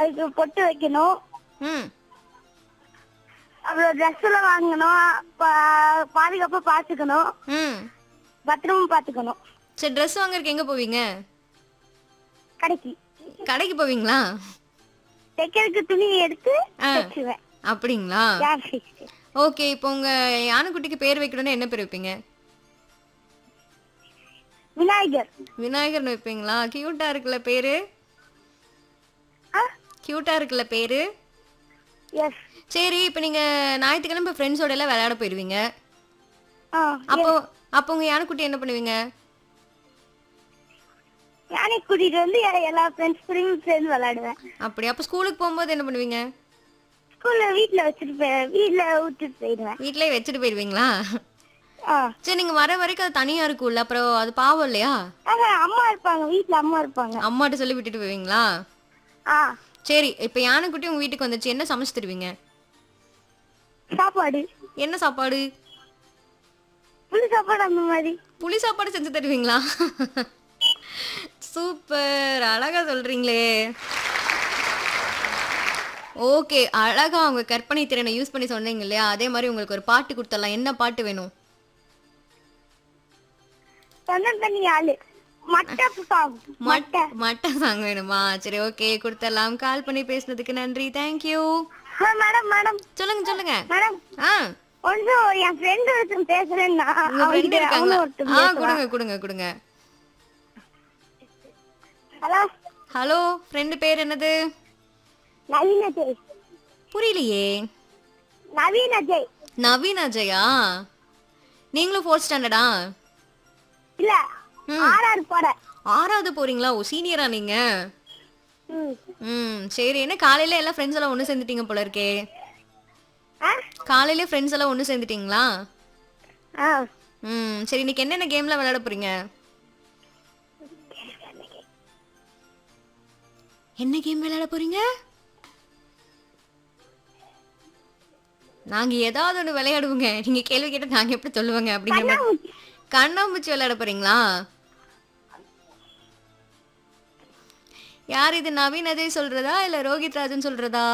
அதுக்கு பொட்டு வைக்கணும் ம் அப்புறம் ட்ரெஸ் எல்லாம் வாங்கணும் பா- பாதுகாப்பா பாத்துக்கணும் ம் பத்திரமா பாத்துக்கணும் சரி ட்ரெஸ் வாங்குறதுக்கு எங்க போவீங்க கடைக்கு கடைக்கு போவீங்களா தைக்கிறதுக்கு துணி எடுத்து ஆ. தைச்சுவேன் அப்படிங்களா யார் தைச்சு ஓகே இப்போ உங்க யானைக்குட்டிக்கு பேர் வைக்கணும்னா என்ன பேர் வைப்பீங்க விநாயகர் விநாயகர்னு வைப்பீங்களா கியூட்டா இருக்குல்ல பேரு ஆ கியூட்டா இருக்குல்ல பேரு எஸ் சரி இப்போ நீங்க ஞாயிற்றுக்கிழமை ஃப்ரெண்ட்ஸோட எல்லாம் விளையாட போயிடுவீங்க ஆ அப்போ அப்போ உங்க யானைக்குட்டி என்ன பண்ணுவீங்க யானை கூட்டிட்டு வந்து எ- எல்லா ஃப்ரெண்ட்ஸ் கூடயும் சேர்ந்து விளையாடுவேன் அப்படி அப்போ ஸ்கூலுக்கு போகும்போது என்ன பண்ணுவீங்க ஸ்கூல்ல வீட்ல வச்சுட்டு போய் வீட்ல விட்டுட்டு போயிடுவேன் வீட்டிலேயே வச்சுட்டு போயிடுவீங்களா ஆ சரி நீங்க வர வரைக்கும் அது தனியா இருக்கும்ல அப்புறம் அது பாவம் இல்லையா ஆஹா, அம்மா இருப்பாங்க வீட்ல அம்மா இருப்பாங்க அம்மாட்ட சொல்லி விட்டுட்டு போவீங்களா ஆ சரி இப்போ யானைக்குட்டி உங்க வீட்டுக்கு வந்துச்சு என்ன சமைச்சு தருவீங்க சாப்பாடு என்ன சாப்பாடு புளி சாப்பாடு அந்த மாதிரி புளி சாப்பாடு செஞ்சு தருவீங்களா சூப்பர் அழகா சொல்றீங்களே ஓகே அழகா உங்க கற்பனை திறனை யூஸ் பண்ணி சொன்னீங்க இல்லையா அதே மாதிரி உங்களுக்கு ஒரு பாட்டு கொடுத்துடலாம் என்ன பாட்டு வேணும் தொண்டன் தண்ணி ஆளு மட்டை சாங் மட்டை மட்டை சாங் வேணுமா சரி ஓகே கொடுத்துடலாம் கால் பண்ணி பேசுனதுக்கு நன்றி தேங்க்யூ ஆ, மேடம் மேடம் சொல்லுங்க சொல்லுங்க மேடம் ஆ கொஞ்சம் என் ஃப்ரெண்ட் ஒருத்தன் பேசுறேன்னா உங்க ஃப்ரெண்ட் இருக்காங்களா ஒருத்தன் ஆ பேசுறான் கொடுங்க கொடுங்க கொடுங்க ஹலோ ஹலோ ஃப்ரெண்டு பேர் என்னது நவீன ஜெய் புரியலையே நவீன ஜெய் நவீன் அஜயா நீங்களும் ஃபோர்த் ஸ்டாண்டர்டா இல்ல ம். ஆறாறு போற ஆறாவது போறீங்களா ஓ சீனியரா நீங்க ம் ம் சரி என்ன காலையில எல்லாம் ஃப்ரெண்ட்ஸ் எல்லாம் ஒன்று சேர்ந்துட்டீங்க போல இருக்கே ஆ காலையில ஃப்ரெண்ட்ஸ் எல்லாம் ஒன்று சேர்ந்துட்டீங்களா ஆ ம் சரி இன்னைக்கு என்னென்ன கேம்ல விளையாட போறீங்க என்ன கேம் விளையாட போறீங்க நாங்க ஏதாவது ஒன்று விளையாடுவோங்க நீங்க கேள்வி கேட்டா நாங்க எப்படி சொல்லுவாங்க அப்படிங்கிற மாதிரி கண்ணாமூச்சி. கண்ணாமூச்சி விளையாட போறீங்களா யார் இது நவீன் அஜய் சொல்றதா இல்ல ரோஹித் ராஜன் சொல்றதா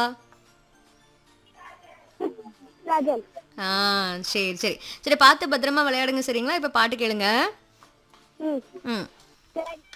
ராஜன் ஆ சரி சரி சரி பார்த்து பத்திரமா விளையாடுங்க சரிங்களா இப்ப பாட்டு கேளுங்க ம் ம் சரி